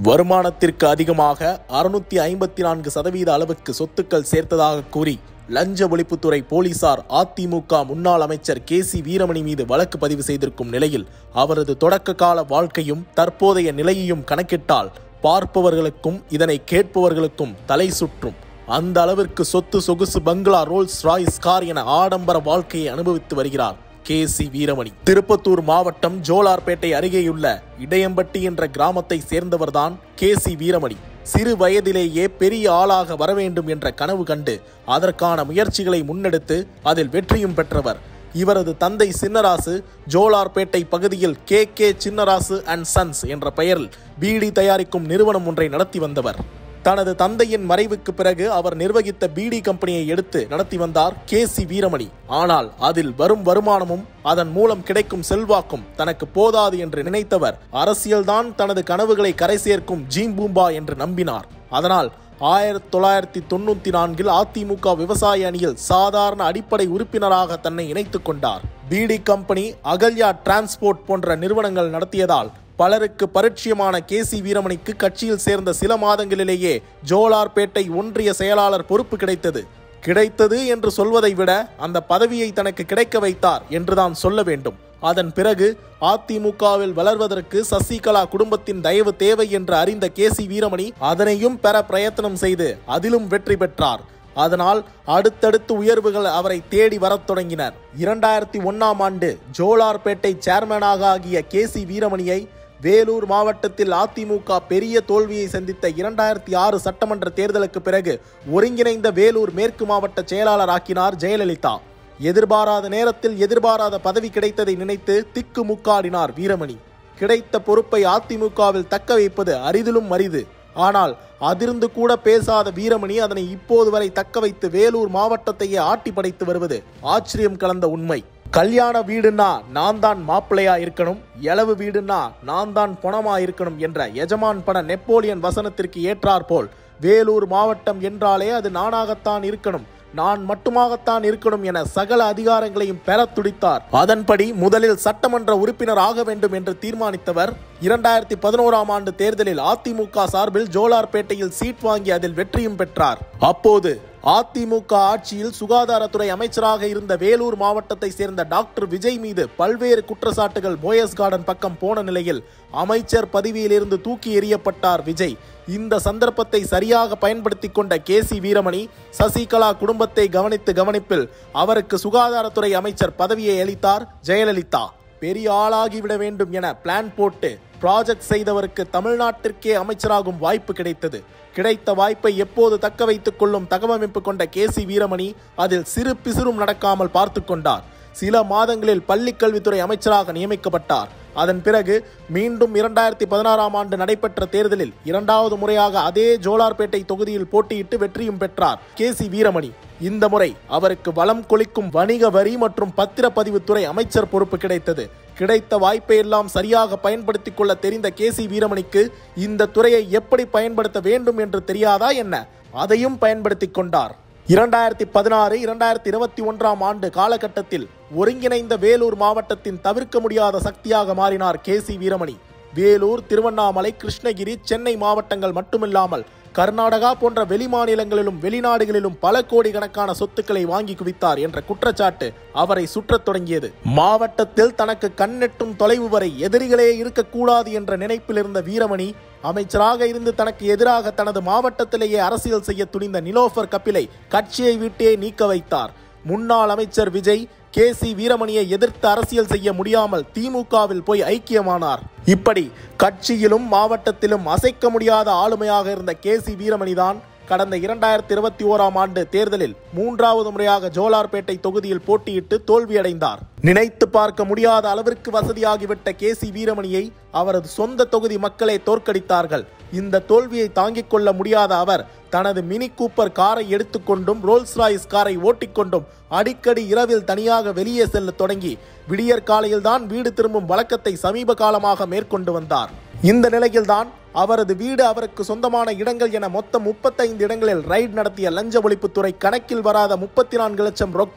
வருமானத்திற்கு அதிகமாக அறுநூத்தி ஐம்பத்தி நான்கு சதவீத அளவுக்கு சொத்துக்கள் சேர்த்ததாக கூறி லஞ்ச ஒழிப்புத்துறை போலீசார் அதிமுக முன்னாள் அமைச்சர் கே சி வீரமணி மீது வழக்கு பதிவு செய்திருக்கும் நிலையில் அவரது தொடக்க கால வாழ்க்கையும் தற்போதைய நிலையையும் கணக்கிட்டால் பார்ப்பவர்களுக்கும் இதனை கேட்பவர்களுக்கும் தலை சுற்றும் அந்த அளவிற்கு சொத்து சொகுசு பங்களா ரோல்ஸ் ராய்ஸ் கார் என ஆடம்பர வாழ்க்கையை அனுபவித்து வருகிறார் கே சி வீரமணி திருப்பத்தூர் மாவட்டம் ஜோலார்பேட்டை அருகேயுள்ள இடையம்பட்டி என்ற கிராமத்தை சேர்ந்தவர்தான் கே சி வீரமணி சிறு வயதிலேயே பெரிய ஆளாக வரவேண்டும் என்ற கனவு கண்டு அதற்கான முயற்சிகளை முன்னெடுத்து அதில் வெற்றியும் பெற்றவர் இவரது தந்தை சின்னராசு ஜோலார்பேட்டை பகுதியில் K K Chinnarasu and sons என்ற பெயரில் பீடி தயாரிக்கும் நிறுவனம் ஒன்றை நடத்தி வந்தவர் தனது தந்தையின் மறைவுக்கு பிறகு அவர் நிர்வகித்த பீடி கம்பெனியை எடுத்து நடத்தி வந்தார் கே சி வீரமணி ஆனால் அதில் வரும் வருமானமும் அதன் மூலம் கிடைக்கும் செல்வாக்கும் தனக்கு போதாது என்று நினைத்தவர் அரசியல்தான் தனது கனவுகளை கரை சேர்க்கும் ஜீம் பூம்பா என்று நம்பினார் அதனால் ஆயிரத்தி தொள்ளாயிரத்தி தொண்ணூத்தி நான்கில் அதிமுக விவசாய அணியில் சாதாரண அடிப்படை உறுப்பினராக தன்னை இணைத்துக் கொண்டார் பீடி கம்பெனி அகல்யா டிரான்ஸ்போர்ட் போன்ற நிறுவனங்கள் நடத்தியதால் பலருக்கு பரிட்சயமான கே சி வீரமணிக்கு கட்சியில் சேர்ந்த சில மாதங்களிலேயே ஜோலார்பேட்டை ஒன்றிய செயலாளர் பொறுப்பு கிடைத்தது கிடைத்தது என்று சொல்வதை விட அந்த பதவியை தனக்கு கிடைக்க வைத்தார் என்றுதான் சொல்ல வேண்டும் அதன் பிறகு அதிமுகவில் வளர்வதற்கு சசிகலா குடும்பத்தின் தயவு தேவை என்று அறிந்த கே சி வீரமணி அதனையும் பெற பிரயத்தனம் செய்து அதிலும் வெற்றி பெற்றார் அதனால் அடுத்தடுத்து உயர்வுகள் அவரை தேடி வரத் தொடங்கினர் இரண்டாயிரத்தி ஒன்னாம் ஆண்டு ஜோலார்பேட்டை சேர்மனாக ஆகிய கே சி வீரமணியை வேலூர் மாவட்டத்தில் அதிமுக பெரிய தோல்வியை சந்தித்த இரண்டாயிரத்தி ஆறு சட்டமன்ற தேர்தலுக்கு பிறகு ஒருங்கிணைந்த வேலூர் மேற்கு மாவட்ட செயலாளராக்கினார் ஜெயலலிதா எதிர்பாராத நேரத்தில் எதிர்பாராத பதவி கிடைத்ததை நினைத்து திக்கு முக்காடினார் வீரமணி கிடைத்த பொறுப்பை அதிமுகவில் தக்க வைப்பது அரிதிலும் அரிது ஆனால் அதிர்ந்து கூட பேசாத வீரமணி அதனை இப்போது வரை தக்க வைத்து வேலூர் மாவட்டத்தையே ஆட்டி படைத்து வருவது ஆச்சரியம் கலந்த உண்மை கல்யாண வீடுன்னா நான் தான் மாப்பிள்ளையா இருக்கணும் எளவு வீடுன்னா நான் தான் பொணமா இருக்கணும் என்ற எஜமான் பட நெப்போலியன் வசனத்திற்கு ஏற்றாற்போல் வேலூர் மாவட்டம் என்றாலே அது நானாகத்தான் இருக்கணும் நான் மட்டுமாகத்தான் இருக்கணும் என சகல அதிகாரங்களையும் பெற துடித்தார் அதன்படி முதலில் சட்டமன்ற உறுப்பினர் ஆக வேண்டும் என்று தீர்மானித்தவர் இரண்டாயிரத்தி பதினோராம் ஆண்டு தேர்தலில் அதிமுக சார்பில் ஜோலார்பேட்டையில் சீட் வாங்கி அதில் வெற்றியும் பெற்றார் அப்போது அதிமுக ஆட்சியில் சுகாதாரத்துறை அமைச்சராக இருந்த வேலூர் மாவட்டத்தை சேர்ந்த டாக்டர் விஜய் மீது பல்வேறு குற்றச்சாட்டுகள் போயஸ் கார்டன் பக்கம் போன நிலையில் அமைச்சர் பதவியிலிருந்து தூக்கி எறியப்பட்டார் விஜய் இந்த சந்தர்ப்பத்தை சரியாக பயன்படுத்திக் கொண்ட கே சி வீரமணி சசிகலா குடும்பத்தை கவனித்து கவனிப்பில் அவருக்கு சுகாதாரத்துறை அமைச்சர் பதவியை அளித்தார் ஜெயலலிதா பெரிய ஆளாகிவிட வேண்டும் என பிளான் போட்டு ப்ராஜெக்ட் செய்தவருக்கு தமிழ்நாட்டிற்கே அமைச்சராகும் வாய்ப்பு கிடைத்தது கிடைத்த வாய்ப்பை எப்போது தக்க வைத்துக் கொள்ளும் தகவமைப்பு கொண்ட கே சி வீரமணி அதில் சிறு பிசிறும் நடக்காமல் பார்த்து கொண்டார் சில மாதங்களில் பள்ளிக் கல்வித்துறை அமைச்சராக நியமிக்கப்பட்டார் அதன் பிறகு மீண்டும் இரண்டாயிரத்தி பதினாறாம் ஆண்டு நடைபெற்ற தேர்தலில் இரண்டாவது முறையாக அதே ஜோலார்பேட்டை தொகுதியில் போட்டியிட்டு வெற்றியும் பெற்றார் கே சி வீரமணி இந்த முறை அவருக்கு வளம் கொளிக்கும் வணிக வரி மற்றும் பத்திரப்பதிவுத்துறை அமைச்சர் பொறுப்பு கிடைத்தது கிடைத்த வாய்ப்பை எல்லாம் சரியாக பயன்படுத்திக் கொள்ள தெரிந்த கே சி வீரமணிக்கு இந்த துறையை எப்படி பயன்படுத்த வேண்டும் என்று தெரியாதா என்ன அதையும் பயன்படுத்திக் கொண்டார் இரண்டாயிரத்தி பதினாறு இரண்டாயிரத்தி இருபத்தி ஒன்றாம் ஆண்டு காலகட்டத்தில் ஒருங்கிணைந்த வேலூர் மாவட்டத்தின் தவிர்க்க முடியாத சக்தியாக மாறினார் கே சி வீரமணி வேலூர் திருவண்ணாமலை கிருஷ்ணகிரி சென்னை மாவட்டங்கள் மட்டுமில்லாமல் கர்நாடகா போன்ற வெளிமாநிலங்களிலும் வெளிநாடுகளிலும் பல கோடி கணக்கான சொத்துக்களை வாங்கி குவித்தார் என்ற குற்றச்சாட்டு அவரை சுற்றத் தொடங்கியது மாவட்டத்தில் தனக்கு கண்ணெட்டும் தொலைவு வரை எதிரிகளே இருக்கக்கூடாது என்ற நினைப்பில் இருந்த வீரமணி அமைச்சராக இருந்து தனக்கு எதிராக தனது மாவட்டத்திலேயே அரசியல் செய்ய துணிந்த நிலோஃபர் கபிலை கட்சியை விட்டே நீக்க வைத்தார் முன்னாள் அமைச்சர் விஜய் கே சி வீரமணியை எதிர்த்து அரசியல் செய்ய முடியாமல் திமுகவில் போய் ஐக்கியமானார் இப்படி கட்சியிலும் மாவட்டத்திலும் அசைக்க முடியாத ஆளுமையாக இருந்த கே சி வீரமணிதான் கடந்த இரண்டாயிரத்தி இருபத்தி ஓராம் ஆண்டு தேர்தலில் மூன்றாவது முறையாக ஜோலார்பேட்டை தொகுதியில் போட்டியிட்டு தோல்வியடைந்தார் நினைத்து பார்க்க முடியாத அளவிற்கு வசதியாகிவிட்ட கே சி வீரமணியை அவரது சொந்த தொகுதி மக்களே தோற்கடித்தார்கள் இந்த தோல்வியை தாங்கிக் கொள்ள முடியாத அவர் தனது மினி கூப்பர் காரை எடுத்துக்கொண்டும் ரோல்ஸ் ராய்ஸ் காரை ஓட்டிக்கொண்டும் அடிக்கடி இரவில் தனியாக வெளியே செல்ல தொடங்கி விடியற் காலையில்தான் வீடு திரும்பும் வழக்கத்தை சமீப காலமாக மேற்கொண்டு வந்தார் இந்த நிலையில்தான் அவரது வீடு அவருக்கு சொந்தமான இடங்கள் என மொத்தம் முப்பத்தைந்து இடங்களில் ரைடு நடத்திய லஞ்ச ஒழிப்புத்துறை கணக்கில் வராத முப்பத்தி நான்கு லட்சம் ரொக்கம்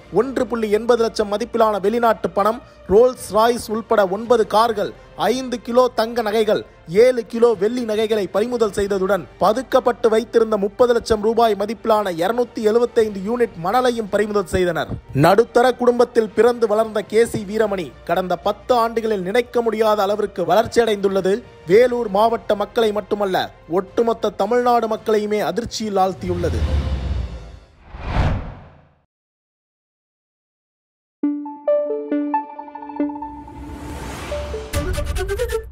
ஒன்று புள்ளி எண்பது லட்சம் மதிப்பிலான வெளிநாட்டு பணம் ரோல்ஸ் ராய்ஸ் உள்பட ஒன்பது கார்கள் ஐந்து கிலோ தங்க நகைகள் ஏழு கிலோ வெள்ளி நகைகளை பறிமுதல் செய்ததுடன் பதுக்கப்பட்டு வைத்திருந்த முப்பது லட்சம் ரூபாய் மதிப்பிலான இருநூத்தி எழுபத்தைந்து யூனிட் மணலையும் பறிமுதல் செய்தனர் நடுத்தர குடும்பத்தில் பிறந்து வளர்ந்த கே சி வீரமணி கடந்த பத்து ஆண்டுகளில் நினைக்க முடியாத அளவிற்கு வளர்ச்சியடைந்துள்ளது வேலூர் மாவட்ட மக்களை மட்டுமல்ல ஒட்டுமொத்த தமிழ்நாடு மக்களையுமே அதிர்ச்சியில் ஆழ்த்தியுள்ளது Thank you.